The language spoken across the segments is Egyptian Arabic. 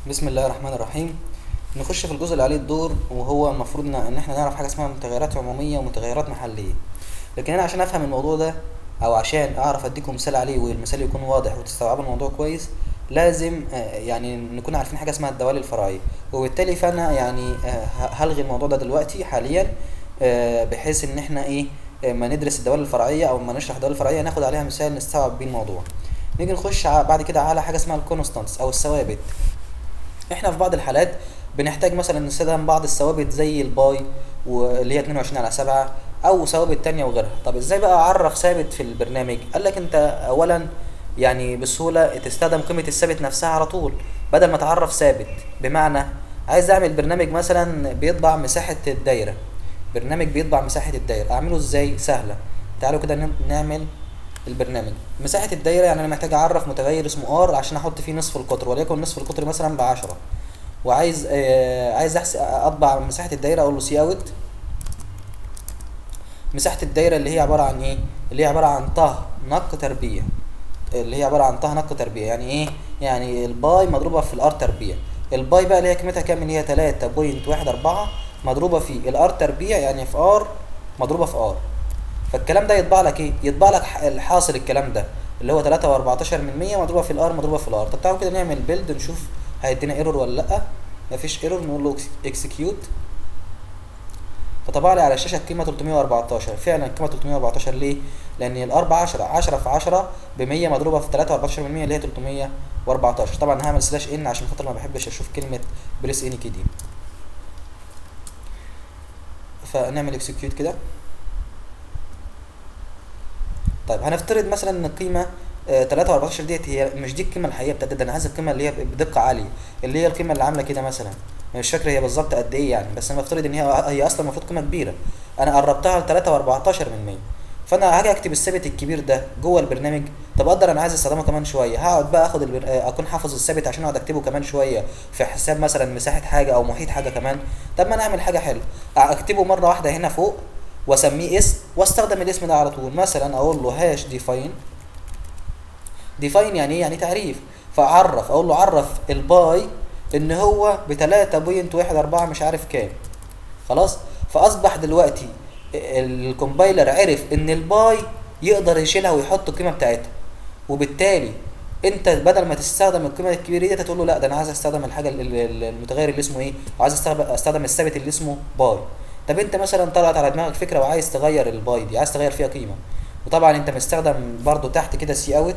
بسم الله الرحمن الرحيم نخش في الجزء اللي عليه الدور وهو المفروض ان إن احنا نعرف حاجه اسمها متغيرات عموميه ومتغيرات محليه لكن انا عشان افهم الموضوع ده او عشان اعرف اديكم مثال عليه والمثال يكون واضح وتستوعبوا الموضوع كويس لازم آه، يعني نكون عارفين حاجه اسمها الدوال الفرعيه وبالتالي فانا يعني آه، ه- هلغي الموضوع ده دلوقتي حاليا آه، بحيث ان احنا ايه آه، ما ندرس الدوال الفرعيه او ما نشرح الدوال الفرعيه ناخد عليها مثال نستوعب بيه الموضوع نيجي نخش ع- بعد كده على حاجه اسمها الكونستانتس او الثوابت احنا في بعض الحالات بنحتاج مثلا نستخدم بعض الثوابت زي الباي واللي هي 22 على 7 او ثوابت تانية وغيرها طب ازاي بقى اعرف ثابت في البرنامج قال لك انت اولا يعني بسهوله تستخدم قيمه الثابت نفسها على طول بدل ما تعرف ثابت بمعنى عايز اعمل برنامج مثلا بيطبع مساحه الدايره برنامج بيطبع مساحه الدايره اعمله ازاي سهله تعالوا كده نم- نعمل البرنامج مساحه الدايره يعني انا محتاج اعرف متغير اسمه ار عشان احط فيه نصف القطر وليكن نصف القطر مثلا ب 10 وعايز آه عايز أحس اطبع مساحه الدايره اقول له سي اوت مساحه الدايره اللي هي عباره عن ايه اللي هي عباره عن طه نق تربيع اللي هي عباره عن طه نق تربيع يعني ايه يعني الباي مضروبه في الار تربيع الباي بقى اللي هي قيمتها كام اللي هي 3.14 مضروبه في الار تربيع يعني في ار مضروبه في ار فالكلام ده يطبع لك ايه يطبع لك ح- الحاصل الكلام ده اللي هو 3.14 من 100 مضروبه في الار مضروبه في الار طب تعالوا كده نعمل بيلد نشوف هيدينا ايرور ولا لا مفيش ايرور نقول له اكسكيوت فطبع لي على الشاشه القيمه 314 فعلا القيمه 314 ليه لان الار ب 10 10 في 10 ب 100 مضروبه في 3.14 من 100 اللي هي 314 طبعا هعمل سلاش ان عشان خاطر ما بحبش اشوف كلمه بريس اني كي دي فنعمل اكسكيوت كده طيب هنفترض مثلا ان القيمه آه، 3.14 ديت هي مش دي القيمه الحقيقيه بتاعتها ده انا عايز القيمه اللي هي بدقه عاليه اللي هي القيمه اللي عامله كده مثلا أنا مش فاكر هي بالظبط قد ايه يعني بس انا بفترض ان هي هي اصلا المفروض قيمه كبيره انا قربتها ل 3.14 من 100 فانا هاجي اكتب الثابت الكبير ده جوه البرنامج طب اقدر انا عايز استخدمه كمان شويه هقعد بقى اخد البر... آه، اكون حافظ الثابت عشان اقعد اكتبه كمان شويه في حساب مثلا مساحه حاجه او محيط حاجه كمان طب ما انا اعمل حاجه حلوه اكتبه مره واحده هنا فوق واسميه اسم واستخدم الاسم ده على طول مثلا اقول له هاش ديفاين ديفاين يعني ايه يعني تعريف فاعرف اقول له عرف الباي ان هو ب 3.14 مش عارف كام خلاص فاصبح دلوقتي الكومبايلر عرف ان الباي يقدر يشيلها ويحط القيمه بتاعتها وبالتالي انت بدل ما تستخدم القيمه الكبيره دي تقول له لا ده انا عايز استخدم الحاجه ال- ال- المتغير اللي اسمه ايه أو عايز استخدم استخدم الثابت اللي اسمه باي طب انت مثلا طلعت على دماغك فكره وعايز تغير الباي دي عايز تغير فيها قيمه وطبعا انت مستخدم برضو تحت كده سي اوت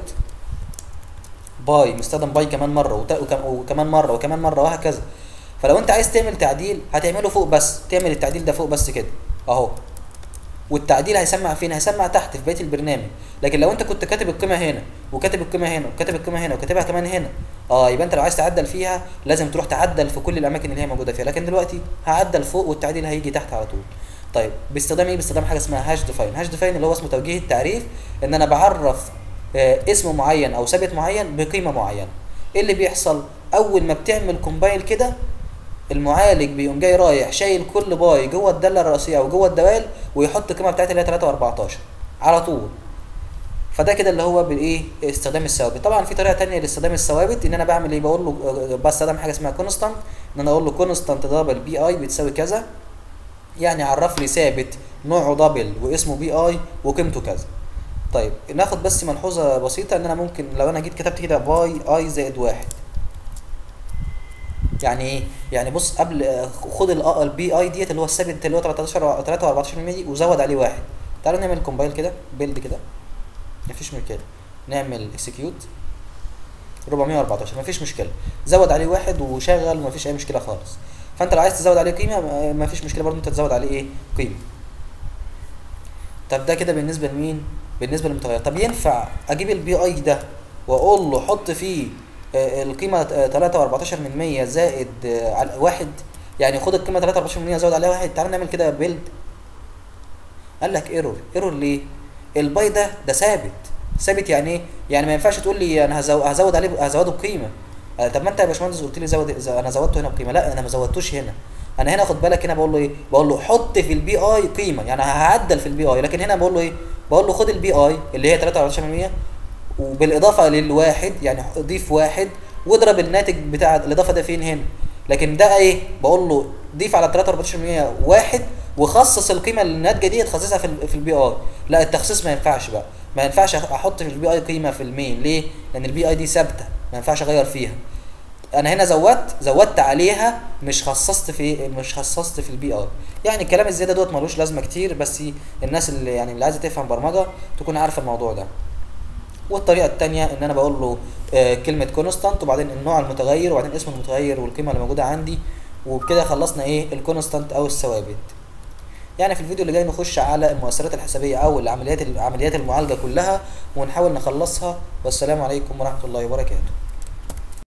باي مستخدم باي كمان مره وت- وكم- وكمان مره وكمان مره وهكذا فلو انت عايز تعمل تعديل هتعمله فوق بس تعمل التعديل ده فوق بس كده اهو والتعديل هيسمع فين هيسمع تحت في بقيه البرنامج لكن لو انت كنت كاتب القيمه هنا وكاتب القيمه هنا وكاتب القيمه هنا وكاتبها كمان هنا اه يبقى انت لو عايز تعدل فيها لازم تروح تعدل في كل الاماكن اللي هي موجوده فيها لكن دلوقتي هعدل فوق والتعديل هيجي تحت على طول طيب باستخدام ايه باستخدام حاجه اسمها هاش ديفاين هاش ديفاين اللي هو اسمه توجيه التعريف ان انا بعرف آه اسم معين او ثابت معين بقيمه معينه ايه اللي بيحصل اول ما بتعمل كومبايل كده المعالج بيقوم جاي رايح شايل كل باي جوه الداله الرئيسيه او جوه الدوال ويحط القيمه بتاعتها اللي هي 3.14 على طول فده كده اللي هو بالايه استخدام الثوابت طبعا في طريقه تانية لاستخدام الثوابت ان انا بعمل ايه بقول له آه، بستخدم حاجه اسمها كونستانت ان انا اقول له كونستانت دبل بي اي بتساوي كذا يعني عرف لي ثابت نوعه دبل واسمه بي اي وقيمته كذا طيب ناخد بس ملحوظه بسيطه ان انا ممكن لو انا جيت كتبت كده باي اي زائد واحد يعني ايه؟ يعني بص قبل آه، خد البي اي ديت اللي هو الثابت اللي هو 13 3 و14% دي وزود عليه واحد تعالوا نعمل كومبايل كده بيلد كده مفيش مشكله نعمل اكسكيوت 414 مفيش مشكله زود عليه واحد وشغل ومفيش اي مشكله خالص فانت لو عايز تزود عليه قيمه آه، مفيش مشكله برضه انت تزود عليه ايه قيمه طب ده كده بالنسبه لمين بالنسبه للمتغير طب ينفع اجيب البي اي ده واقول له حط فيه آه، القيمه 3.14 من 100 زائد آه، على واحد يعني خد القيمه 3.14 من 100 زود عليها واحد تعال نعمل كده بيلد قال لك ايرور ايرور ليه الباي ده ده ثابت ثابت يعني ايه يعني ما ينفعش تقول لي انا هزو- هزود عليه هزوده بقيمه آه، طب ما انت يا باشمهندس قلت لي زود ز- انا زودته هنا بقيمه لا انا ما زودتوش هنا انا هنا خد بالك هنا بقول له ايه بقول له حط في البي اي قيمه يعني هعدل في البي اي لكن هنا بقول له ايه بقول له خد البي اي اللي هي 3.14% وبالاضافه للواحد يعني ضيف واحد واضرب الناتج بتاع الاضافه ده فين هنا لكن ده ايه بقول له ضيف على 3 واحد وخصص القيمه الناتجه دي تخصصها في ال في البي اي لا التخصيص ما ينفعش بقى ما ينفعش احط في البي اي قيمه في المين ليه لان البي اي دي ثابته ما ينفعش اغير فيها انا هنا زودت زودت عليها مش خصصت في مش خصصت في البي اي يعني الكلام الزياده دوت ملوش لازمه كتير بس الناس اللي يعني اللي عايزه تفهم برمجه تكون عارفه الموضوع ده والطريقه الثانيه ان انا بقول له آه كلمه كونستانت وبعدين النوع المتغير وبعدين اسم المتغير والقيمه اللي موجوده عندي وبكده خلصنا ايه الكونستانت او الثوابت يعني في الفيديو اللي جاي نخش على المؤثرات الحسابيه او العمليات عمليات المعالجه كلها ونحاول نخلصها والسلام عليكم ورحمه الله وبركاته